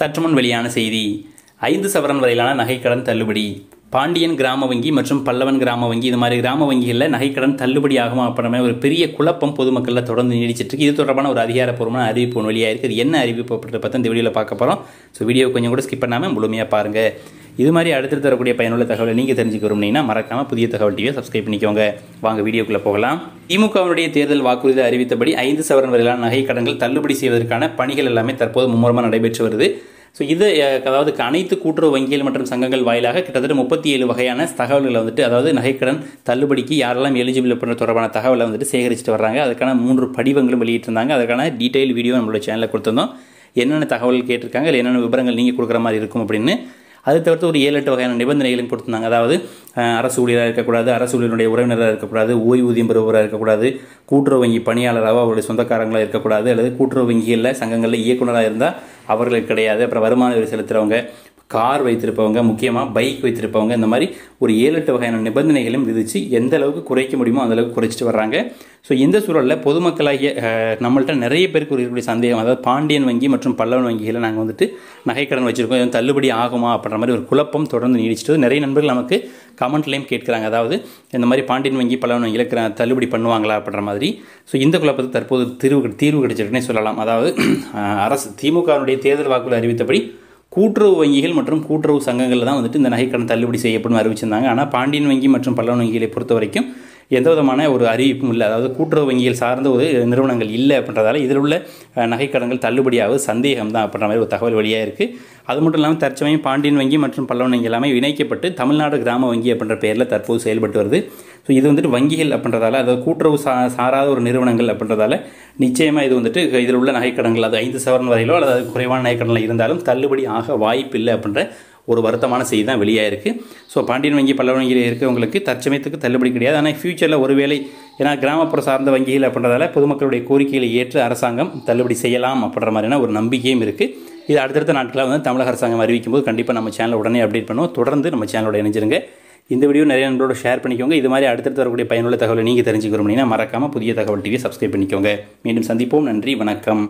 சற்று முன் வெளியான செய்தி ஐந்து சவரன் வரையிலான நகைக்கடன் தள்ளுபடி பாண்டியன் கிராம வங்கி மற்றும் பல்லவன் கிராம வங்கி இது மாதிரி கிராம வங்கிகளில் நகைக்கடன் தள்ளுபடி ஆகுமா அப்படின்ற மாதிரி ஒரு பெரிய குழப்பம் பொதுமக்களில் தொடர்ந்து நீடிச்சிட்டு இருக்கு இது தொடர்பான ஒரு அதிகாரப்பூர்வமான அறிவிப்பு ஒன்று வெளியாக இருக்குது அது என்ன அறிவிப்பு அப்படின்றத பற்றி இந்த வீடியோவில் பார்க்க போகிறோம் ஸோ வீடியோ கொஞ்சம் கூட ஸ்கிப் பண்ணாமல் முழுமையாக பாருங்கள் இது மாதிரி அடுத்து தரக்கூடிய பயனுள்ள தகவலை நீங்கள் தெரிஞ்சுக்க விரும்புனீங்கன்னா மறக்காமல் புதிய தகவல் டிவியை சப்ஸ்கிரைப் பண்ணிக்கோங்க வாங்க வீடியோக்குள்ளே போகலாம் திமுகவினுடைய தேர்தல் வாக்குறுதி அறிவித்தபடி ஐந்து சவரன் வரையிலான நகை கடன்கள் தள்ளுபடி செய்வதற்கான பணிகள் எல்லாமே தற்போது மும்முரமாக நடைபெற்று வருது ஸோ இது அஹ், அதாவது அனைத்து கூட்டுறவு வங்கிகள் மற்றும் சங்கங்கள் வாயிலாக கிட்டத்தட்ட முப்பத்தி ஏழு வகையான தகவல்களை வந்துட்டு அதாவது நகைக்கடன் தள்ளுபடிக்கு யாரெல்லாம் எலிஜிபிள் பண்ணுற தொடர்பான தகவலை வந்துட்டு சேகரிச்சுட்டு வர்றாங்க அதுக்கான மூன்று படிவங்களும் வெளியிட்டிருந்தாங்க அதுக்கான டீட்டெயில் வீடியோ நம்மளோட சேனலில் கொடுத்திருந்தோம் என்னென்ன தகவல் கேட்டிருக்காங்க இல்லை என்னென்ன விவரங்கள் நீங்கள் கொடுக்குற மாதிரி இருக்கும் அப்படின்னு அது தவிர்த்து ஒரு ஏழு எட்டு வகையான நிபந்தனைகளையும் கொடுத்திருந்தாங்க அதாவது அஹ், அரசு ஊழியராக இருக்கக்கூடாது அரசு ஊழியருடைய உறவினராக இருக்கக்கூடாது ஓய்வூதியம் பெறுபவராக இருக்கக்கூடாது கூட்டுறவு வங்கி பணியாளராக அவருடைய சொந்தக்காரங்களாக இருக்கக்கூடாது அல்லது கூட்டுறவு வங்கிகளில் சங்கங்களில் இயக்குனராக இருந்தால் அவர்களுக்கு கிடையாது அப்புறம் வருமான வரி செலுத்துகிறவங்க கார் வைத்திருப்பவங்க முக்கியமாக பைக் வைத்திருப்பவங்க இந்த மாதிரி ஒரு ஏழு எட்டு வகையான நிபந்தனைகளையும் விதித்து எந்த அளவுக்கு குறைக்க முடியுமோ அந்த அளவுக்கு குறைச்சிட்டு வர்றாங்க ஸோ இந்த சூழலில் பொதுமக்களாகிய அஹ், நம்மள்ட்ட நிறைய பேருக்கு ஒரு இருக்கக்கூடிய சந்தேகம் அதாவது பாண்டியன் வங்கி மற்றும் பல்லவன் வங்கிகளில் நாங்கள் வந்துட்டு நகைக்கடன் வச்சுருக்கோம் இது தள்ளுபடி ஆகுமா அப்படின்ற மாதிரி ஒரு குழப்பம் தொடர்ந்து நீடிச்சிட்டு வருது. நிறைய நண்பர்கள் நமக்கு கமெண்ட்லேயும் கேட்குறாங்க அதாவது இந்த மாதிரி பாண்டியன் வங்கி பல்லவன் வங்கியில் கிர- தள்ளுபடி பண்ணுவாங்களா அப்படின்ற மாதிரி ஸோ இந்த குழப்பத்துக்கு தற்போது தீர்வு தீர்வு கிடைச்சிருக்குன்னே சொல்லலாம் அதாவது அஹ், அரசு திமுகவினுடைய தேர்தல் வாக்குறுதி அறிவித்தபடி கூட்டுறவு வங்கிகள் மற்றும் கூட்டுறவு சங்கங்களில் தான் வந்துட்டு இந்த நகைக்கடன் தள்ளுபடி செய்யப்படும் அறிவிச்சிருந்தாங்க ஆனால் பாண்டியன் வங்கி மற்றும் பல்லவன் வங்கிகளை பொறுத்த வரைக்கும் எந்த விதமான ஒரு அறிவிப்பும் இல்லை அதாவது கூட்டுறவு வங்கிகள் சார்ந்த ஒரு நிறுவனங்கள் இல்லை அப்படின்றதால இதில் உள்ள அஹ், நகைக்கடன்கள் தள்ளுபடியாவது சந்தேகம் தான் அப்படின்ற மாதிரி ஒரு தகவல் வெளியாக இருக்குது அது மட்டும் இல்லாமல் தற்சமயம் பாண்டியன் வங்கி மற்றும் பல்லவன் வங்கி எல்லாமே இணைக்கப்பட்டு தமிழ்நாடு கிராம வங்கி அப்படின்ற பெயரில் தற்போது செயல்பட்டு வருது ஸோ இது வந்துட்டு வங்கிகள் அப்படின்றதால அதாவது கூட்டுறவு சா சாராத ஒரு நிறுவனங்கள் அப்படின்றதால நிச்சயமாக இது வந்துட்டு இதில் உள்ள நகைக்கடன்கள் அது ஐந்து சவரன் வரையிலோ அல்லது அது குறைவான நகைக்கடனில் இருந்தாலும் தள்ளுபடி ஆக வாய்ப்பு இல்லை அப்படின்ற ஒரு வருத்தமான செய்தி தான் வெளியாக இருக்குது ஸோ பாண்டியன் வங்கி பல்லவன் வங்கியில் இருக்கிறவங்களுக்கு தற்சமயத்துக்கு தள்ளுபடி கிடையாது ஆனால் ஃபியூச்சரில் ஒருவேளை ஏன்னா கிராமப்புற சார்ந்த வங்கிகள் அப்படின்றதால பொதுமக்களுடைய கோரிக்கைகளை ஏற்று அரசாங்கம் தள்ளுபடி செய்யலாம் அப்படின்ற மாதிரியான ஒரு நம்பிக்கையும் இருக்குது இது அடுத்தடுத்த நாட்களாக வந்து தமிழக அரசாங்கம் அறிவிக்கும் போது கண்டிப்பாக நம்ம சேனலை உடனே அப்டேட் பண்ணுவோம் தொடர்ந்து நம்ம சேனலோட இணைஞ்சிருங்க இந்த வீடியோ நிறைய நண்பரோட ஷேர் பண்ணிக்கோங்க இது மாதிரி அடுத்தடுத்து வரக்கூடிய பயனுள்ள தகவலை நீங்கள் தெரிஞ்சுக்கிறோம்னா மறக்காமல் புதிய தகவல் டிவியை சப்ஸ்கிரைப் பண்ணிக்கோங்க மீண்டும் சந்திப்போம் நன்றி வணக்கம்